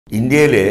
ഇന്ത്യയിലെ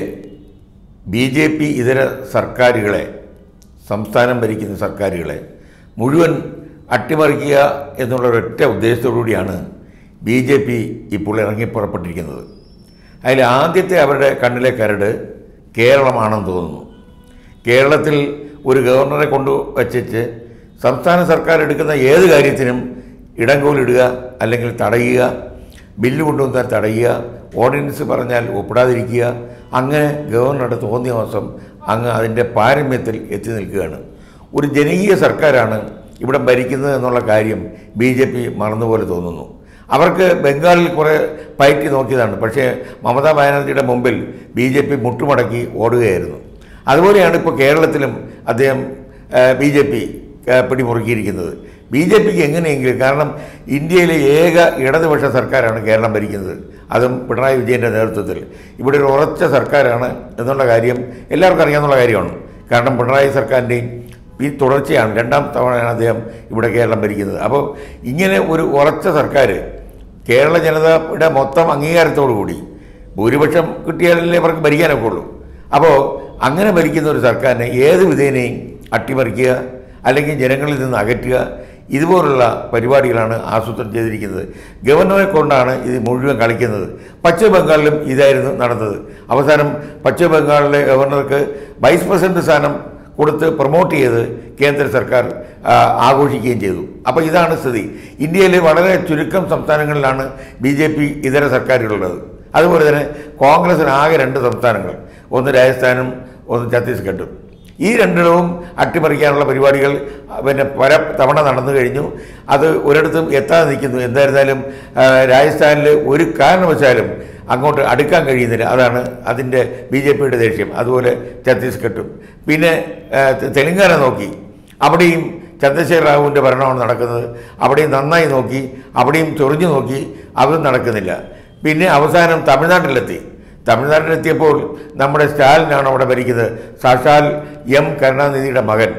B J P ഇതര സർക്കാരുകളെ സംസ്ഥാനം ഭരിക്കുന്ന സർക്കാരുകളെ മുഴുവൻ അട്ടിമറിക്കുക എന്നുള്ള ഒരൊറ്റ ഉദ്ദേശത്തോടുകൂടിയാണ് ബി ജെ പി ഇപ്പോൾ ഇറങ്ങി പുറപ്പെട്ടിരിക്കുന്നത് അതിൽ ആദ്യത്തെ അവരുടെ കണ്ണിലെ കരട് കേരളമാണെന്ന് തോന്നുന്നു കേരളത്തിൽ ഒരു ഗവർണറെ കൊണ്ടു വച്ചിട്ട് സംസ്ഥാന സർക്കാർ എടുക്കുന്ന ഏത് കാര്യത്തിനും ഇടങ്കോലിടുക അല്ലെങ്കിൽ തടയുക ബില്ല് കൊണ്ടുവന്നാൽ തടയുക ഓർഡിനൻസ് പറഞ്ഞാൽ ഒപ്പിടാതിരിക്കുക അങ്ങനെ ഗവർണറുടെ തോന്നിയ മാസം അങ്ങ് അതിൻ്റെ പാരമ്യത്തിൽ എത്തി നിൽക്കുകയാണ് ഒരു ജനകീയ സർക്കാരാണ് ഇവിടെ ഭരിക്കുന്നത് എന്നുള്ള കാര്യം ബി ജെ പി മറന്നുപോലെ തോന്നുന്നു അവർക്ക് ബംഗാളിൽ കുറേ പയറ്റി നോക്കിയതാണ് പക്ഷേ മമതാ ബാനർജിയുടെ മുമ്പിൽ ബി ജെ പി മുട്ടുമടക്കി ഓടുകയായിരുന്നു അതുപോലെയാണ് ഇപ്പോൾ കേരളത്തിലും അദ്ദേഹം ബി ജെ പി പിടിമുറുക്കിയിരിക്കുന്നത് ബി ജെ പിക്ക് എങ്ങനെയെങ്കിലും കാരണം ഇന്ത്യയിലെ ഏക ഇടതുപക്ഷ സർക്കാരാണ് കേരളം ഭരിക്കുന്നത് അതും പിണറായി വിജയൻ്റെ നേതൃത്വത്തിൽ ഇവിടെ ഒരു ഉറച്ച സർക്കാരാണ് എന്നുള്ള കാര്യം എല്ലാവർക്കും അറിയാവുന്ന കാര്യമാണ് കാരണം പിണറായി സർക്കാരിൻ്റെയും ഈ തുടർച്ചയാണ് രണ്ടാം തവണയാണ് അദ്ദേഹം ഇവിടെ കേരളം ഭരിക്കുന്നത് അപ്പോൾ ഇങ്ങനെ ഒരു ഉറച്ച സർക്കാർ കേരള ജനതയുടെ മൊത്തം അംഗീകാരത്തോടു കൂടി ഭൂരിപക്ഷം കിട്ടിയാലല്ലേ അവർക്ക് ഭരിക്കാനൊക്കെ ഉള്ളൂ അപ്പോൾ അങ്ങനെ ഭരിക്കുന്ന ഒരു സർക്കാരിനെ ഏത് വിധേനയും അട്ടിമറിക്കുക അല്ലെങ്കിൽ ജനങ്ങളിൽ നിന്ന് അകറ്റുക ഇതുപോലുള്ള പരിപാടികളാണ് ആസൂത്രണം ചെയ്തിരിക്കുന്നത് ഗവർണറെ കൊണ്ടാണ് ഇത് മുഴുവൻ കളിക്കുന്നത് പശ്ചിമ ബംഗാളിലും ഇതായിരുന്നു നടന്നത് അവസാനം പശ്ചിമ ബംഗാളിലെ ഗവർണർക്ക് വൈസ് പ്രസിഡന്റ് സ്ഥാനം കൊടുത്ത് പ്രൊമോട്ട് ചെയ്ത് കേന്ദ്ര സർക്കാർ ആ, ആഘോഷിക്കുകയും ചെയ്തു അപ്പോൾ ഇതാണ് സ്ഥിതി ഇന്ത്യയിലെ വളരെ ചുരുക്കം സംസ്ഥാനങ്ങളിലാണ് ബി ജെ പി ഇതര സർക്കാരുകളുള്ളത് അതുപോലെ തന്നെ കോൺഗ്രസിന് ആകെ രണ്ട് സംസ്ഥാനങ്ങൾ ഒന്ന് രാജസ്ഥാനും ഒന്ന് ഛത്തീസ്ഗഡും ഈ രണ്ടിടവും അട്ടിമറിക്കാനുള്ള പരിപാടികൾ പിന്നെ പല തവണ നടന്നു കഴിഞ്ഞു അത് ഒരിടത്തും എത്താതെ നിൽക്കുന്നു എന്തായിരുന്നാലും ആ, രാജസ്ഥാനിൽ ഒരു കാരണവശാലും അങ്ങോട്ട് അടുക്കാൻ കഴിയുന്നില്ല അതാണ് അതിൻ്റെ ബി ജെ പിയുടെ ദേഷ്യം അതുപോലെ ഛത്തീസ്ഗഡും പിന്നെ ആ, തെ- തെലങ്കാന നോക്കി അവിടെയും ചന്ദ്രശേഖർ റാവുവിൻ്റെ ഭരണമാണ് നടക്കുന്നത് അവിടെയും നന്നായി നോക്കി അവിടെയും ചൊറിഞ്ഞു നോക്കി അതും നടക്കുന്നില്ല പിന്നെ അവസാനം തമിഴ്നാട്ടിലെത്തി തമിഴ്നാട്ടിലെത്തിയപ്പോൾ നമ്മുടെ സ്റ്റാലിനാണ് അവിടെ ഭരിക്കുന്നത് സാക്ഷാൽ എം കരുണാനിധിയുടെ മകൻ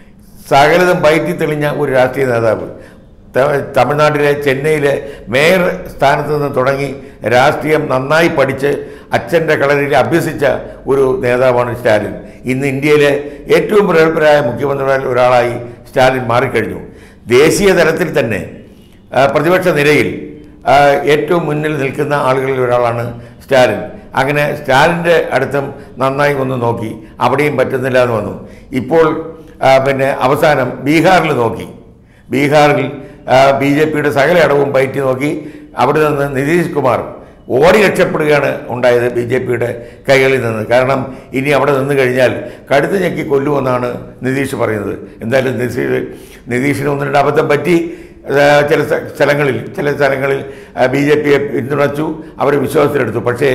സകലതും പയറ്റി തെളിഞ്ഞ ഒരു രാഷ്ട്രീയ നേതാവ് ത- തമിഴ്നാട്ടിലെ ചെന്നൈയിലെ മേയർ സ്ഥാനത്ത് നിന്ന് തുടങ്ങി രാഷ്ട്രീയം നന്നായി പഠിച്ച് അച്ഛൻ്റെ കളരിയിൽ അഭ്യസിച്ച ഒരു നേതാവാണ് സ്റ്റാലിൻ ഇന്ന് ഇന്ത്യയിലെ ഏറ്റവും പ്രഗത്ഭരായ മുഖ്യമന്ത്രിമാരിൽ ഒരാളായി സ്റ്റാലിൻ മാറിക്കഴിഞ്ഞു ദേശീയ തലത്തിൽ തന്നെ ആ, പ്രതിപക്ഷ നിരയിൽ ആ, ഏറ്റവും മുന്നിൽ നിൽക്കുന്ന ആളുകളിൽ ഒരാളാണ് സ്റ്റാലിൻ അങ്ങനെ സ്റ്റാലിൻ്റെ അടുത്തും നന്നായി ഒന്ന് നോക്കി അവിടെയും പറ്റുന്നില്ല എന്ന് വന്നു ഇപ്പോൾ ആ, പിന്നെ അവസാനം ബീഹാറിൽ നോക്കി ബീഹാറിൽ ബി ജെ പിയുടെ സകല ഇടവും പയറ്റി നോക്കി അവിടെ നിന്ന് നിതീഷ് കുമാർ ഓടി രക്ഷപ്പെടുകയാണ് ഉണ്ടായത് ബി ജെ പിയുടെ കൈകളിൽ നിന്ന് കാരണം ഇനി അവിടെ നിന്ന് കഴിഞ്ഞാൽ കടുത്ത് ഞെക്കി കൊല്ലുമെന്നാണ് നിതീഷ് പറയുന്നത് എന്തായാലും നിതീഷ് നിതീഷിന് ഒന്ന് രണ്ട് അബദ്ധം പറ്റി ആ, ചില സ്ഥ- സ്ഥലങ്ങളിൽ ചില സ്ഥലങ്ങളിൽ ബി ജെ പിയെ പിന്തുണച്ചു അവർ വിശ്വാസത്തിലെടുത്തു പക്ഷേ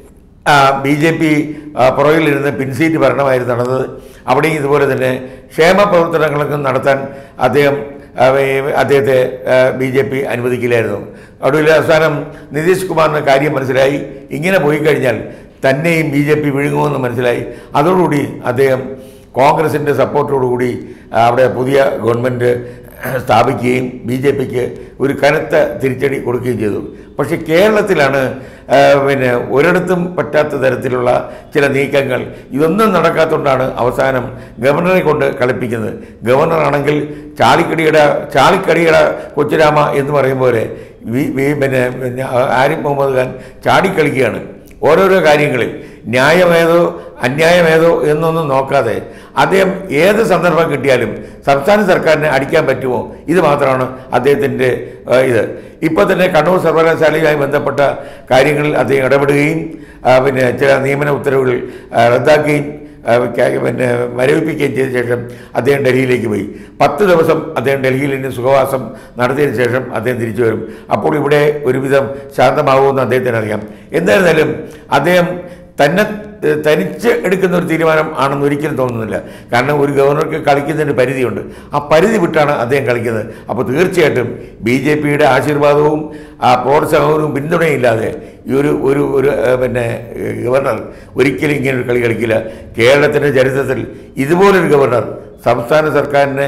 ബി ജെ പി പുറകിലിരുന്ന് പിൻസീറ്റ് ഭരണമായിരുന്നു നടന്നത് അവിടെയും ഇതുപോലെ തന്നെ ക്ഷേമ പ്രവർത്തനങ്ങളൊക്കെ നടത്താൻ അദ്ദേഹം ആ, ഈ- അദ്ദേഹത്തെ ബി ജെ പി അനുവദിക്കില്ലായിരുന്നു ഒടുവിൽ അവസാനം നിതീഷ് കുമാറിന് കാര്യം മനസ്സിലായി ഇങ്ങനെ പോയി കഴിഞ്ഞാൽ തന്നെയും ബി ജെ പി വിഴുങ്ങുമെന്ന് മനസ്സിലായി അതോടുകൂടി അദ്ദേഹം കോൺഗ്രസിൻ്റെ സപ്പോർട്ടോടുകൂടി ആ, അവിടെ പുതിയ ഗവൺമെൻറ് സ്ഥാപിക്കുകയും ബി ജെ പിക്ക് ഒരു കനത്ത തിരിച്ചടി കൊടുക്കുകയും ചെയ്തു പക്ഷേ കേരളത്തിലാണ് ആ, പിന്നെ ഒരിടത്തും പറ്റാത്ത തരത്തിലുള്ള ചില നീക്കങ്ങൾ ഇതൊന്നും നടക്കാത്തതുകൊണ്ടാണ് അവസാനം ഗവർണറെ കൊണ്ട് കളിപ്പിക്കുന്നത് ഗവർണറാണെങ്കിൽ ചാലിക്കടിയുടെ ചാലിക്കടിയുടെ കൊച്ചുരാമ എന്ന് പറയും പോലെ വി- വി- പിന്നെ പിന്നെ ആരിഫ് മുഹമ്മദ് ഖാൻ ചാടിക്കളിക്കുകയാണ് ഓരോരോ കാര്യങ്ങളിൽ ന്യായമേതോ അന്യായമേതോ എന്നൊന്നും നോക്കാതെ അദ്ദേഹം ഏത് സന്ദർഭം കിട്ടിയാലും സംസ്ഥാന സർക്കാരിനെ അടിക്കാൻ പറ്റുമോ ഇത് മാത്രമാണ് അദ്ദേഹത്തിൻ്റെ ആ, ഇത് ഇപ്പോൾ തന്നെ കണ്ണൂർ സർവകലാശാലയുമായി ബന്ധപ്പെട്ട കാര്യങ്ങളിൽ അദ്ദേഹം ഇടപെടുകയും ആ, പിന്നെ ചില നിയമന ഉത്തരവുകൾ ആ, റദ്ദാക്കുകയും ആ, ക- പിന്നെ മരവിപ്പിക്കുകയും ചെയ്ത ശേഷം അദ്ദേഹം ഡൽഹിയിലേക്ക് പോയി പത്ത് ദിവസം അദ്ദേഹം ഡൽഹിയിൽ നിന്ന് സുഖവാസം നടത്തിയതിനു ശേഷം അദ്ദേഹം തിരിച്ചു വരും അപ്പോൾ ഇവിടെ ഒരുവിധം ശാന്തമാവുമെന്ന് അദ്ദേഹത്തിന് അറിയാം എന്തായിരുന്നാലും അദ്ദേഹം തന്നെ ഏഹ്, തനിച്ച് എടുക്കുന്ന ഒരു തീരുമാനം ആണെന്ന് ഒരിക്കലും തോന്നുന്നില്ല കാരണം ഒരു ഗവർണർക്ക് കളിക്കുന്നതിന് പരിധിയുണ്ട് ആ പരിധി വിട്ടാണ് അദ്ദേഹം കളിക്കുന്നത് അപ്പോൾ തീർച്ചയായിട്ടും ബി ജെ പിയുടെ ആശീർവാദവും ആ പ്രോത്സാഹനവും പിന്തുണയില്ലാതെ ഈ ഒരു ഒരു ഒരു ഏഹ്, പിന്നെ ഏഹ്, ഗവർണർ ഒരിക്കലും ഇങ്ങനെ ഒരു കളി കളിക്കില്ല കേരളത്തിൻ്റെ ചരിത്രത്തിൽ ഇതുപോലൊരു ഗവർണർ സംസ്ഥാന സർക്കാരിനെ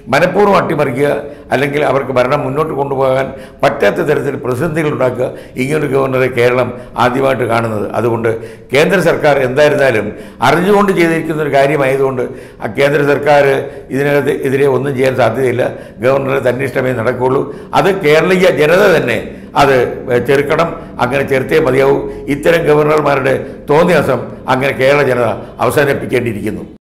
മനഃപൂർവ്വം അട്ടിമറിക്കുക അല്ലെങ്കിൽ അവർക്ക് ഭരണം മുന്നോട്ട് കൊണ്ടുപോകാൻ പറ്റാത്ത തരത്തിൽ പ്രതിസന്ധികൾ ഉണ്ടാക്കുക ഇങ്ങനൊരു ഗവർണറെ കേരളം ആദ്യമായിട്ട് കാണുന്നത് അതുകൊണ്ട് കേന്ദ്ര സർക്കാർ എന്തായിരുന്നാലും അറിഞ്ഞുകൊണ്ട് ചെയ്തിരിക്കുന്ന ഒരു കാര്യമായതുകൊണ്ട് ആ കേന്ദ്ര സർക്കാർ ഇതിനകത്ത് എതിരെ ഒന്നും ചെയ്യാൻ സാധ്യതയില്ല ഗവർണറെ തന്നിഷ്ടമേ നടക്കുകയുള്ളൂ അത് കേരളീയ ജനത തന്നെ അത് ചെറുക്കണം അങ്ങനെ ചെറുത്തേ മതിയാവൂ ഇത്തരം ഗവർണർമാരുടെ തോന്നിയാസം അങ്ങനെ കേരള ജനത അവസാനിപ്പിക്കേണ്ടിയിരിക്കുന്നു